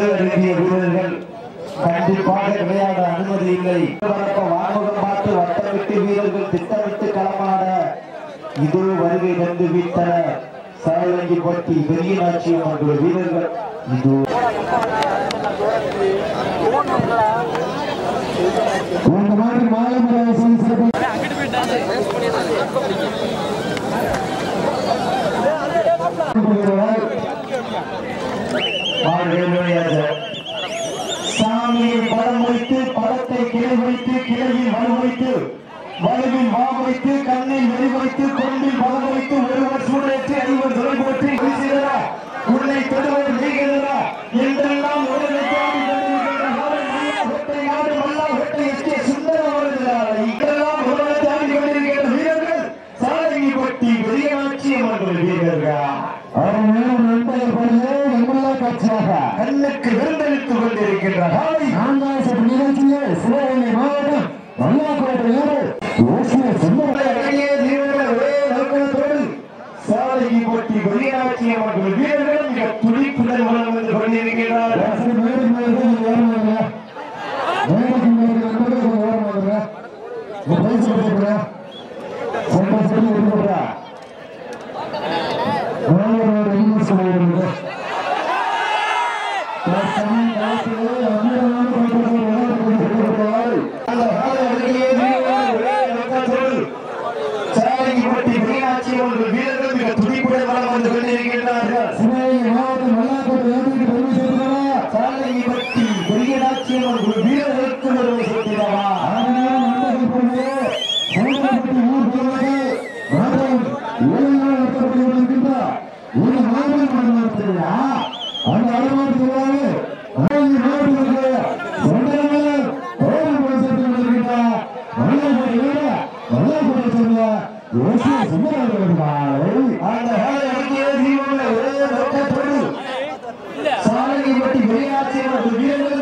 வயது அருகிய வீரர்கள் கண்டிப்பாக விளையாட அனுமதி இல்லை வரப்ப வானகம் பார்த்து வட்டமிட்டு வீரர்கள் திட்டமிட்டு களமாட இதோ வருகை வந்து விட்டனர் சாயலங்கி பட்டி பெரிய நாச்சியம் அவர்கள் வீரர்கள் இதோ இந்த மாதிரி மாயமராசன் சிறப்பு சாமியை படம் வைத்து படத்தை கிளை வைத்து கிளையில் வலு வைத்து வலுவில் வா வைத்து கண்ணில் வெளி வைத்து கொண்டில் பலம் வைத்து ஒருவர் சூழேற்றி ஐவர் துறை போற்றி வீசுகிறா உன்னை தொடுவது நீகிறா என்றெல்லாம் உடலை தேடி கொண்டிருக்கின்ற காலம் மல்லாஹத்தை நாடு மல்லாஹத்தை எஸ்கே சுந்தரம் அவர்களால் இதெல்லாம் உடலை தேடி கொண்டிருக்கின்ற வீரர்கள் சாலை கொட்டி பெரியநாச்சியம் அவர்கள் வீரர்கள் அவர் மேலும் நண்பர்கள் போல எம்எல்ஏ கட்சியாக கண்ணுக்கு விருந்தளித்துக் கொண்டிருக்கின்ற காலை நான்காம் சுற்று நிகழ்ச்சியில் சிவகங்கை மாவட்டம் மல்லாக்கோட்டை வீரர் ஓசிய சுந்தர அழகிய தீவிர ஒரே நோக்கத்தோடு சாலையை போட்டி வெளியாட்சிய மக்கள் வீரர்கள் மிக துடிப்புடன் வளம் வந்து கொண்டிருக்கிறார்கள் ரசனை மேடு மேடு ஓரமாக மேடைக்கு மேடு நண்பர்கள் கொஞ்சம் ஓரமாக இந்த பைசா கொடுக்குறா சொந்த சொல்லி விடுபடுறா வேலையோட இன்னும் சொல்லிடுங்க அந்த காலை அழகிய தீவிர ஒரே நோக்கத்தோடு சாலையை போட்டி வெளியாட்சிய மக்கள் வீரர்கள் மிக துடிப்புடன் வளம் வந்து கொண்டிருக்கிறார்கள் சிவகங்கை மாவட்டம் மல்லாக்கோட்டை ஏற்றிக்கு பெருமை சேர்க்கிறா சாலையை போட்டி வெளியாட்சிய மக்கள் வீரர்களுக்கு வருவது சொல்கிறவா அந்த காலை அழகிய தீவிர ஒரே நோக்கத்தோடு சாலையை போட்டி வெளியாட்சிய மக்கள் வீரர்கள்